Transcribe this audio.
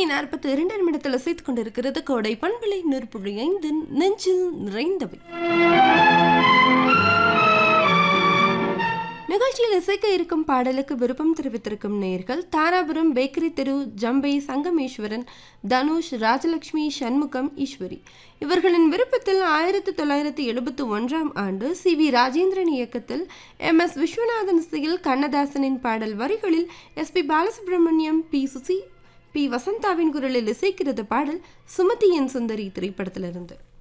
நாற்பத்தி இரண்டு நிமிடத்தில் இசைத்துக் கொண்டிருக்கிறது கோடை பண்பலை நூற்புழி ஐந்து நெஞ்சில் நிறைந்தவை நிகழ்ச்சியில் இசைக்க இருக்கும் பாடலுக்கு விருப்பம் தெரிவித்திருக்கும் நேர்கள் தாராபுரம் பேக்கரி தெரு ஜம்பை சங்கமேஸ்வரன் தனுஷ் ராஜலட்சுமி சண்முகம் ஈஸ்வரி இவர்களின் விருப்பத்தில் ஆயிரத்தி தொள்ளாயிரத்தி எழுபத்தி ஒன்றாம் ஆண்டு சி வி ராஜேந்திரன் இயக்கத்தில் எம் எஸ் விஸ்வநாதன் இசையில் கண்ணதாசனின் பாடல் வரிகளில் S P Balasubrahmanyam P Susi P வசந்தாவின் குரலில் இசைக்கிறது பாடல் சுமதி என் சுந்தரி திரைப்படத்திலிருந்து